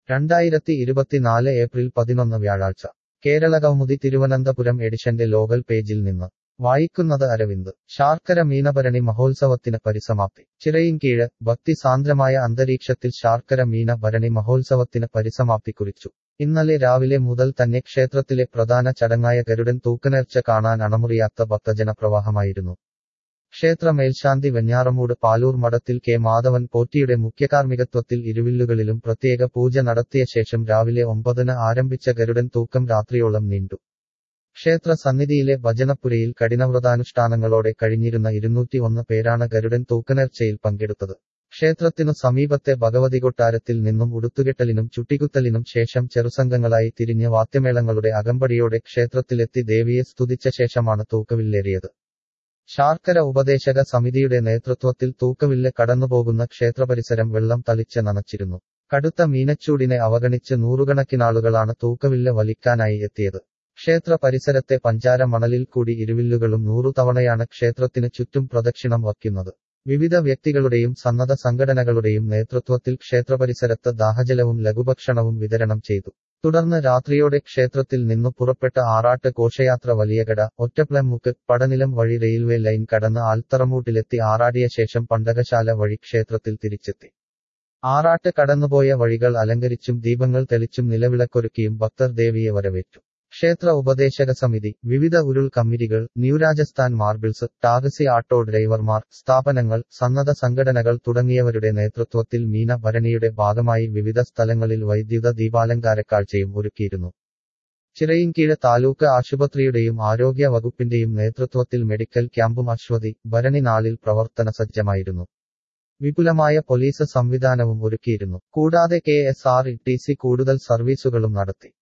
രണ്ടായിരത്തി ഇരുപത്തിനാല് ഏപ്രിൽ പതിനൊന്ന് വ്യാഴാഴ്ച കേരള കൗമുദി തിരുവനന്തപുരം എഡിഷന്റെ ലോകൽ പേജിൽ നിന്ന് വായിക്കുന്നത് അരവിന്ദ് ശാർക്കര മീനഭരണി മഹോത്സവത്തിന് പരിസമാപ്തി ചിറയിൻകീഴ് ഭക്തിസാന്ദ്രമായ അന്തരീക്ഷത്തിൽ ശാർക്കര മീന ഭരണി മഹോത്സവത്തിന് പരിസമാപ്തി കുറിച്ചു ഇന്നലെ രാവിലെ മുതൽ തന്നെ ക്ഷേത്രത്തിലെ പ്രധാന ചടങ്ങായ ഗരുഡൻ തൂക്കനേർച്ച കാണാൻ അണമുറിയാത്ത ഭക്തജനപ്രവാഹമായിരുന്നു ക്ഷേത്ര മേൽശാന്തി വെഞ്ഞാറമൂട് പാലൂർ മഠത്തിൽ കെ മാധവൻ പോറ്റിയുടെ മുഖ്യകാർമ്മികത്വത്തിൽ ഇരുവില്ലുകളിലും പ്രത്യേക പൂജ നടത്തിയ ശേഷം രാവിലെ ഒമ്പതിന് ആരംഭിച്ച ഗരുഡൻ തൂക്കം രാത്രിയോളം നീണ്ടു ക്ഷേത്ര സന്നിധിയിലെ ഭജനപ്പുരയിൽ കഠിനവ്രതാനുഷ്ഠാനങ്ങളോടെ കഴിഞ്ഞിരുന്ന ഇരുന്നൂറ്റി ഒന്ന് പേരാണ് ഗരുഡൻ തൂക്കനേർച്ചയിൽ പങ്കെടുത്തത് ക്ഷേത്രത്തിനു സമീപത്തെ ഭഗവതി കൊട്ടാരത്തിൽ നിന്നും ഉടുത്തുകെട്ടലിനും ചുട്ടികുത്തലിനും ശേഷം ചെറുസംഘങ്ങളായി തിരിഞ്ഞ് വാദ്യമേളങ്ങളുടെ അകമ്പടിയോടെ ക്ഷേത്രത്തിലെത്തി ദേവിയെ സ്തുതിച്ച ശേഷമാണ് തൂക്കവില്ലേറിയത് ശാർക്കര ഉപദേശക സമിതിയുടെ നേതൃത്വത്തിൽ തൂക്കവില്ല് കടന്നുപോകുന്ന ക്ഷേത്രപരിസരം വെള്ളം തളിച്ച് നനച്ചിരുന്നു കടുത്ത മീനച്ചൂടിനെ അവഗണിച്ച് നൂറുകണക്കിനാളുകളാണ് തൂക്കവില്ല് വലിക്കാനായി എത്തിയത് ക്ഷേത്ര പരിസരത്തെ പഞ്ചാര മണലിൽ കൂടി ഇരുവില്ലുകളും നൂറു തവണയാണ് ക്ഷേത്രത്തിന് ചുറ്റും പ്രദക്ഷിണം വയ്ക്കുന്നത് വിവിധ വ്യക്തികളുടെയും സന്നദ്ധ സംഘടനകളുടെയും നേതൃത്വത്തിൽ ക്ഷേത്രപരിസരത്ത് ദാഹജലവും ലഘുഭക്ഷണവും വിതരണം ചെയ്തു തുടർന്ന് രാത്രിയോടെ ക്ഷേത്രത്തിൽ നിന്നു പുറപ്പെട്ട ആറാട്ട് ഘോഷയാത്ര വലിയകട ഒറ്റപ്ലമുക്ക് പടനിലം വഴി റെയിൽവേ ലൈൻ കടന്ന് ആൽത്തറമൂട്ടിലെത്തി ആറാടിയ ശേഷം പണ്ടകശാല വഴി ക്ഷേത്രത്തിൽ തിരിച്ചെത്തി ആറാട്ട് കടന്നുപോയ വഴികൾ അലങ്കരിച്ചും ദീപങ്ങൾ തെളിച്ചും നിലവിളക്കൊരുക്കിയും ഭക്തർ ദേവിയെ വരവേറ്റു ക്ഷേത്ര ഉപദേശക സമിതി വിവിധ ഉരുൾ കമ്മിറ്റികൾ ന്യൂ രാജസ്ഥാൻ മാർബിൾസ് ടാക്സി ആട്ടോ ഡ്രൈവർമാർ സ്ഥാപനങ്ങൾ സന്നദ്ധ സംഘടനകൾ തുടങ്ങിയവരുടെ നേതൃത്വത്തിൽ മീന ഭരണിയുടെ ഭാഗമായി വിവിധ സ്ഥലങ്ങളിൽ വൈദ്യുത ദീപാലങ്കാരക്കാഴ്ചയും ഒരുക്കിയിരുന്നു ചിറയിൻകീഴ് താലൂക്ക് ആശുപത്രിയുടെയും ആരോഗ്യ വകുപ്പിന്റെയും നേതൃത്വത്തിൽ മെഡിക്കൽ ക്യാമ്പും അശ്വതി ഭരണി നാളിൽ പ്രവർത്തന സജ്ജമായിരുന്നു വിപുലമായ പോലീസ് സംവിധാനവും ഒരുക്കിയിരുന്നു കൂടാതെ K S R T C കൂടുതൽ സർവീസുകളും നടത്തി